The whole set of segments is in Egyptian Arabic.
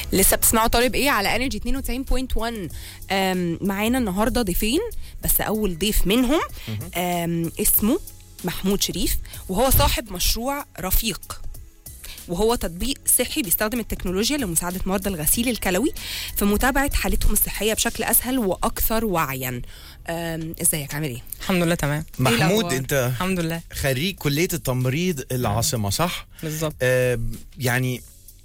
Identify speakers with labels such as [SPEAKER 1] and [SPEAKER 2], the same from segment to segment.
[SPEAKER 1] لسه بتسمعوا طالب ايه على انرجي 92.1 أم، معانا النهارده ضيفين بس اول ضيف منهم أم، اسمه محمود شريف وهو صاحب مشروع رفيق وهو تطبيق صحي بيستخدم التكنولوجيا لمساعدة مرضى الغسيل الكلوي في متابعة حالتهم الصحية بشكل أسهل وأكثر وعيا أم، ازيك عامل ايه؟
[SPEAKER 2] الحمد لله تمام
[SPEAKER 3] محمود
[SPEAKER 1] الأخبار؟
[SPEAKER 3] انت
[SPEAKER 2] الحمد لله
[SPEAKER 3] خريج كليه التمريض العاصمه صح
[SPEAKER 2] بالظبط
[SPEAKER 3] آه يعني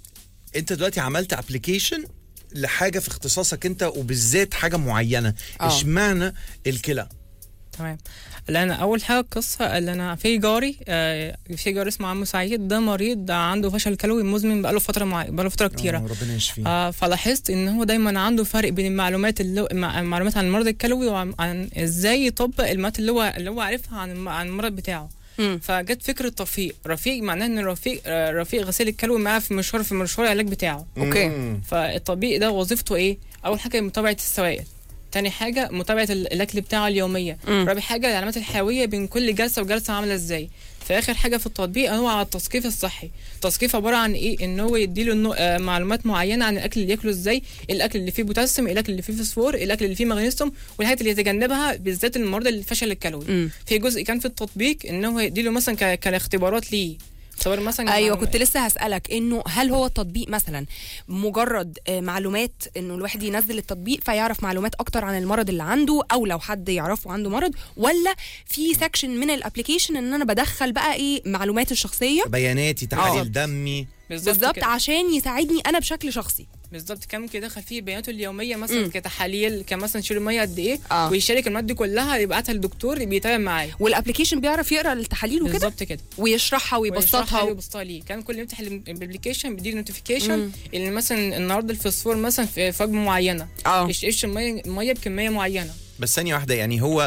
[SPEAKER 3] انت دلوقتي عملت ابلكيشن لحاجه في اختصاصك انت وبالذات حاجه معينه
[SPEAKER 1] آه.
[SPEAKER 3] اشمعنى الكلى
[SPEAKER 2] تمام اللي انا اول حاجه القصه اللي انا في جاري آه في جاري اسمه عمو سعيد ده مريض عنده فشل كلوي مزمن بقاله فتره معي بقاله فتره كتيره
[SPEAKER 3] آه، ربنا يشفيه
[SPEAKER 2] آه فلاحظت ان هو دايما عنده فرق بين المعلومات اللي مع- المعلومات عن المرض الكلوي وعن عن ازاي يطبق المعلومات اللي هو اللي هو عارفها عن الم- عن المرض بتاعه
[SPEAKER 1] مم.
[SPEAKER 2] فجت فكره رفيق رفيق معناه ان رفيق آه، رفيق غسيل الكلوي معاه في مشوار في مشوار العلاج بتاعه
[SPEAKER 1] أوكي.
[SPEAKER 3] مم.
[SPEAKER 2] فالتطبيق ده وظيفته ايه؟ اول حاجه متابعه السوائل تاني حاجة متابعة ال- الأكل بتاعه اليومية
[SPEAKER 1] مم.
[SPEAKER 2] رابع حاجة العلامات الحيوية بين كل جلسة وجلسة عاملة ازاي في آخر حاجة في التطبيق هو على التثقيف الصحي التثقيف عبارة عن ايه ان هو يديله النوع- آه، معلومات معينة عن الأكل اللي ياكله ازاي الأكل اللي فيه بوتاسيوم الأكل اللي فيه فوسفور الأكل اللي فيه مغنيسيوم والحاجات اللي يتجنبها بالذات المرضى اللي الفشل الكلوي
[SPEAKER 1] مم.
[SPEAKER 2] في جزء كان في التطبيق ان هو يديله مثلا ك- كاختبارات ليه اختبار مثلا
[SPEAKER 1] ايوه
[SPEAKER 2] معلومات.
[SPEAKER 1] كنت لسه هسالك انه هل هو التطبيق مثلا مجرد آه، معلومات انه الواحد ينزل التطبيق فيعرف معلومات اكتر عن المرض اللي عنده او لو حد يعرفه عنده مرض ولا في سكشن من الابلكيشن ان انا بدخل بقى ايه معلوماتي الشخصيه
[SPEAKER 3] بياناتي تحاليل دمي
[SPEAKER 1] بالظبط
[SPEAKER 2] كده.
[SPEAKER 1] عشان يساعدني انا بشكل شخصي
[SPEAKER 2] بالظبط كان ممكن يدخل فيه بياناته اليوميه مثلا
[SPEAKER 1] مم.
[SPEAKER 2] كتحاليل كمثلا شيل الميه قد ايه
[SPEAKER 1] آه.
[SPEAKER 2] ويشارك المواد دي كلها يبعتها للدكتور بيتابع معاه
[SPEAKER 1] والابلكيشن بيعرف يقرا التحاليل وكده
[SPEAKER 2] بالظبط كده
[SPEAKER 1] ويشرحها ويبسطها
[SPEAKER 2] ويشرحها
[SPEAKER 1] و...
[SPEAKER 2] ويبسطها ليه كان كل ما يفتح الابلكيشن بيديله نوتيفيكيشن ان مثلا النهارده الفوسفور مثلا في في وجبه معينه
[SPEAKER 1] اه
[SPEAKER 2] يشرب الميه الميه بكميه معينه
[SPEAKER 3] بس ثانيه واحده يعني هو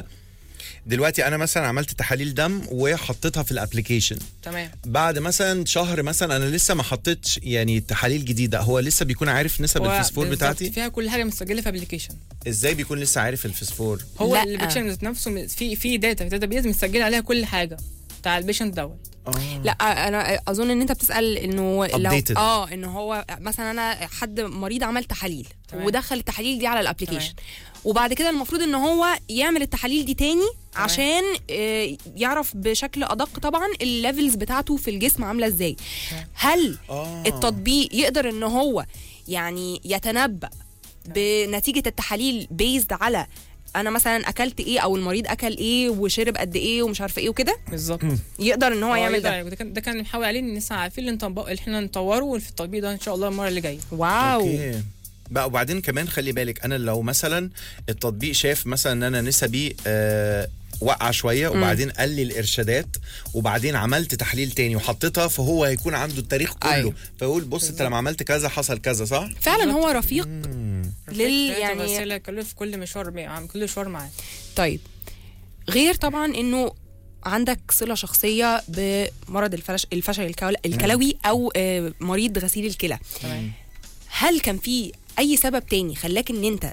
[SPEAKER 3] دلوقتي انا مثلا عملت تحاليل دم وحطيتها في الابلكيشن
[SPEAKER 2] تمام
[SPEAKER 3] بعد مثلا شهر مثلا انا لسه ما حطيتش يعني تحاليل جديده هو لسه بيكون عارف نسب
[SPEAKER 2] هو
[SPEAKER 3] الفسفور
[SPEAKER 2] بالظبط
[SPEAKER 3] بتاعتي
[SPEAKER 2] فيها كل حاجه مسجله في ابلكيشن
[SPEAKER 3] ازاي بيكون لسه عارف الفسفور
[SPEAKER 2] هو
[SPEAKER 1] لا.
[SPEAKER 2] الابلكيشن ذات نفسه في في داتا في داتا بيز مسجله عليها كل حاجه بتاع البيشنت دوت
[SPEAKER 3] آه.
[SPEAKER 1] لا انا اظن ان انت بتسال انه لو
[SPEAKER 3] Updated.
[SPEAKER 1] اه ان هو مثلا انا حد مريض عمل تحاليل
[SPEAKER 2] تمام.
[SPEAKER 1] ودخل التحاليل دي على الابلكيشن
[SPEAKER 2] تمام.
[SPEAKER 1] وبعد كده المفروض ان هو يعمل التحاليل دي تاني عشان آه، يعرف بشكل ادق طبعا الليفلز بتاعته في الجسم عامله ازاي
[SPEAKER 2] تمام.
[SPEAKER 1] هل
[SPEAKER 3] آه.
[SPEAKER 1] التطبيق يقدر ان هو يعني يتنبأ بنتيجه التحاليل بيزد على انا مثلا اكلت ايه او المريض اكل ايه وشرب قد ايه ومش عارفه ايه وكده
[SPEAKER 2] بالظبط
[SPEAKER 1] يقدر ان هو يعمل
[SPEAKER 2] يقدر-
[SPEAKER 1] ده
[SPEAKER 2] ده كان ده كان بنحاول عليه ان لسه عارفين اللي نطبق اللي احنا نطوره في التطبيق ده ان شاء الله المره اللي جايه
[SPEAKER 1] واو
[SPEAKER 3] اوكي بقى وبعدين كمان خلي بالك انا لو مثلا التطبيق شاف مثلا ان انا نسبي آه وقع شويه وبعدين قال لي الارشادات وبعدين عملت تحليل تاني وحطيتها فهو هيكون عنده التاريخ كله
[SPEAKER 1] أيوة.
[SPEAKER 3] فيقول بص انت لما عملت كذا حصل كذا صح؟
[SPEAKER 1] فعلا هو رفيق
[SPEAKER 3] مم.
[SPEAKER 1] لل-
[SPEAKER 2] رفيق
[SPEAKER 1] يعني-
[SPEAKER 2] غسالة كله في كل مشوار بي- عم- كل مشوار معاه
[SPEAKER 1] طيب غير طبعا انه عندك صله شخصيه بمرض الفلش الفشل الكول- الكلوي او آه، مريض غسيل الكلى
[SPEAKER 2] تمام
[SPEAKER 1] هل كان في اي سبب تاني خلاك ان انت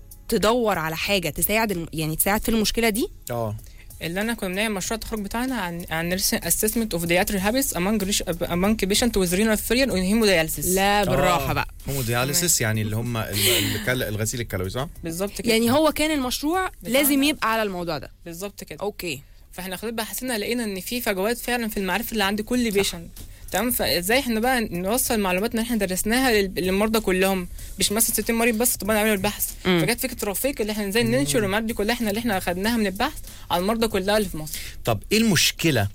[SPEAKER 1] تدور على حاجه تساعد الم- يعني تساعد في المشكله دي
[SPEAKER 3] اه
[SPEAKER 2] اللي انا كنا بنعمل مشروع التخرج بتاعنا عن عن assessment of dietary habits among rich- among patient with renal failure and hemodialysis
[SPEAKER 1] لا بالراحه
[SPEAKER 3] آه.
[SPEAKER 1] بقى
[SPEAKER 3] هومودياليسيس يعني اللي هم ال- الكل- الغسيل الكلوي صح؟
[SPEAKER 2] بالظبط كده
[SPEAKER 1] يعني هو كان المشروع
[SPEAKER 2] بتاعنا.
[SPEAKER 1] لازم يبقى على الموضوع ده
[SPEAKER 2] بالظبط كده
[SPEAKER 1] اوكي
[SPEAKER 2] فاحنا خلاص بقى حسينا لقينا ان في فجوات فعلا في المعرفه اللي عند كل بيشنت تمام فازاي احنا بقى نوصل المعلومات اللي احنا درسناها لل- للمرضى كلهم مش مثلا 60 مريض بس طبعا نعمل البحث
[SPEAKER 1] مم.
[SPEAKER 2] فجت فكره رفيق اللي احنا ازاي ننشر المعلومات دي كلها احنا اللي احنا اخدناها من البحث على المرضى كلها اللي في مصر
[SPEAKER 3] طب ايه المشكله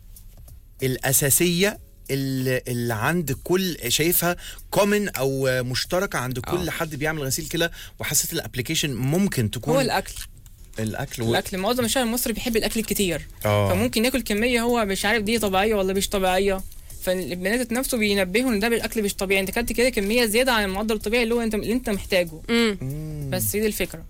[SPEAKER 3] الاساسيه اللي, اللي عند كل شايفها كومن او مشتركه عند كل
[SPEAKER 1] آه.
[SPEAKER 3] حد بيعمل غسيل كلى وحسيت الابلكيشن ممكن تكون
[SPEAKER 2] هو الاكل
[SPEAKER 3] الاكل و...
[SPEAKER 2] الاكل معظم الشعب المصري بيحب الاكل الكتير
[SPEAKER 3] اه
[SPEAKER 2] فممكن ياكل كميه هو مش عارف دي طبيعيه ولا مش طبيعيه فالبنات نفسه بينبهوا ان ده بالاكل مش طبيعي انت اكلت كده كميه زياده عن المعدل الطبيعي اللي هو انت اللي انت محتاجه
[SPEAKER 1] امم
[SPEAKER 3] مم.
[SPEAKER 2] بس هي دي الفكره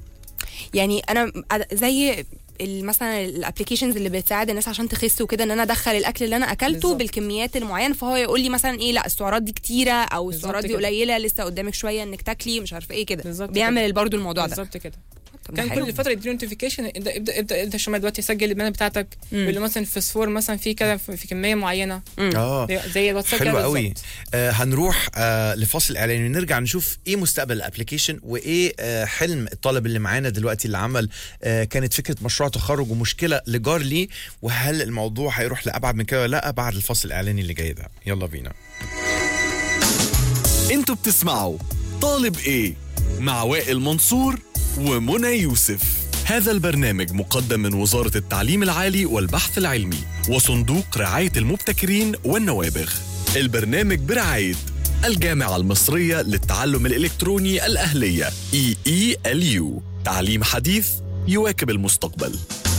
[SPEAKER 1] يعني انا زي ال- مثلا الابلكيشنز اللي بتساعد الناس عشان تخس وكده ان انا ادخل الاكل اللي انا اكلته
[SPEAKER 2] بالظبط.
[SPEAKER 1] بالكميات المعينه فهو يقول لي مثلا ايه لا السعرات دي كتيره او
[SPEAKER 2] بالظبط
[SPEAKER 1] السعرات دي
[SPEAKER 2] كده.
[SPEAKER 1] قليله لسه قدامك شويه انك تاكلي مش عارفه ايه كده
[SPEAKER 2] بالظبط
[SPEAKER 1] بيعمل
[SPEAKER 2] كده.
[SPEAKER 1] برضو الموضوع ده
[SPEAKER 2] بالظبط كده
[SPEAKER 1] طب ده
[SPEAKER 2] كان
[SPEAKER 1] حلو.
[SPEAKER 2] كل فتره يديله نوتيفيكيشن ابدا ابدا ابدا ابدا شمال دلوقتي سجل البيانات بتاعتك يقول له مثلا الفوسفور مثلا في كده في في كميه معينه
[SPEAKER 3] اه
[SPEAKER 2] زي الواتساب كده
[SPEAKER 3] حلو قوي
[SPEAKER 2] بالظبط.
[SPEAKER 3] آه هنروح آه لفاصل اعلاني ونرجع نشوف ايه مستقبل الابلكيشن وايه آه حلم الطالب اللي معانا دلوقتي اللي عمل آه كانت فكره مشروع تخرج ومشكله لجار ليه وهل الموضوع هيروح لابعد من كده ولا لا بعد الفاصل الاعلاني اللي جاي ده يلا بينا
[SPEAKER 4] انتوا بتسمعوا طالب ايه مع وائل منصور ومنى يوسف هذا البرنامج مقدم من وزارة التعليم العالي والبحث العلمي وصندوق رعاية المبتكرين والنوابغ البرنامج برعاية الجامعة المصرية للتعلم الإلكتروني الأهلية EELU تعليم حديث يواكب المستقبل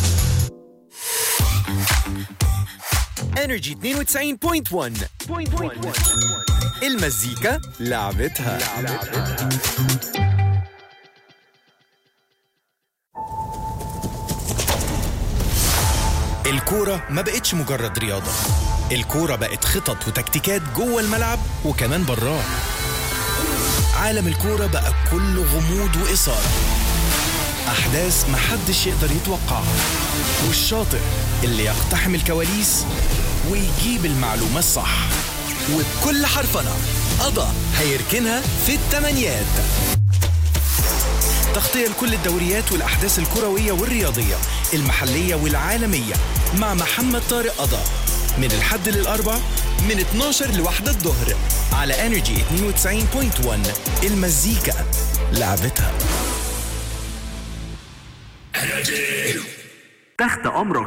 [SPEAKER 3] انرجي 92.1 المزيكا لعبتها, الكورة ما بقتش مجرد رياضة الكورة بقت خطط وتكتيكات جوه الملعب وكمان براه عالم الكورة بقى كله غموض وإثارة أحداث محدش يقدر يتوقعها والشاطر اللي يقتحم الكواليس ويجيب المعلومة الصح وبكل حرفنة قضى هيركنها في التمانيات تغطية لكل الدوريات والأحداث الكروية والرياضية المحلية والعالمية مع محمد طارق قضا من الحد للأربع من 12 لواحدة الظهر على انرجي 92.1 المزيكا لعبتها
[SPEAKER 4] تحت أمرك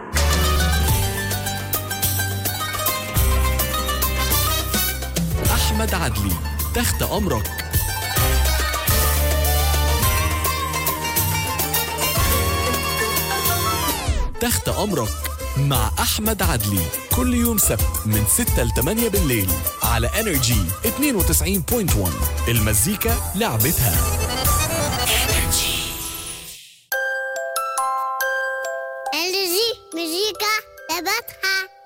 [SPEAKER 4] أحمد عدلي تحت أمرك تحت أمرك مع أحمد عدلي كل يوم سبت من 6 ل 8 بالليل على انرجي 92.1 المزيكا لعبتها
[SPEAKER 5] انرجي مزيكا لعبتها